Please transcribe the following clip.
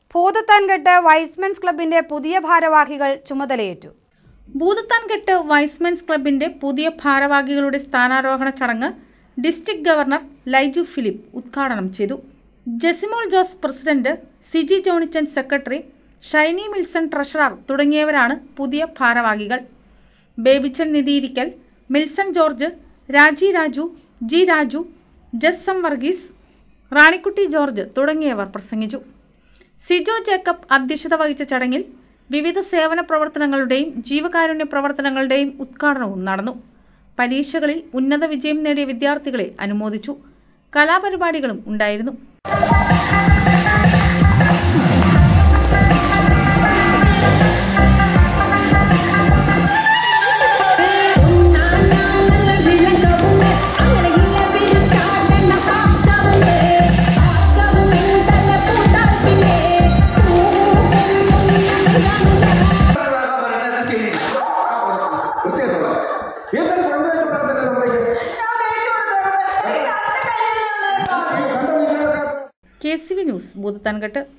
Bhoothathankettu Y's Men's ക്ലബിന്റെ പുതിയ ഭാരവാഹികൾ ചുമതലയേറ്റു ഭൂതത്താൻകെട്ട് വൈസ്മെൻസ് ക്ലബിന്റെ പുതിയ ഭാരവാഹികളുടെ സ്ഥാനാരോഹണ ചടങ്ങ് ഡിസ്ട്രിക്ട് ഗവർണർ ലൈജു ഫിലിപ്പ് ഉദ്ഘാടനം ചെയ്തു Jesimol Jose president Siji Johnichan secretary Shiny Milson treasurer തുടങ്ങിയവരാണ് പുതിയ ഭാരവാഹികൾ ബേബിച്ചൻ നിധിയിരിക്കൽ മിൽസൺ ജോർജ് രാജി രാജു ജി രാജു ജസ് സം വർഗീസ് റാണിക്കുട്ടി ജോർജ് തുടങ്ങിയവർ പ്രസംഗിച്ചു സിജോ ജേക്കബ് അധ്യക്ഷത വഹിച്ച ചടങ്ങിൽ വിവിധ സേവന പ്രവർത്തനങ്ങളുടെയും ജീവകാരുണ്യ പ്രവർത്തനങ്ങളുടെയും ഉദ്ഘാടനവും നടന്നു പരീക്ഷകളിൽ ഉന്നത വിജയം നേടിയ വിദ്യാർത്ഥികളെ അനുമോദിച്ചു കലാപരിപാടികളും ഉണ്ടായിരുന്നു എന്താണ് കൊണ്ടുപോയി ചുട്ടാത്തന്നെ നമ്മളേക്ക് K C V news Bhoothathankettu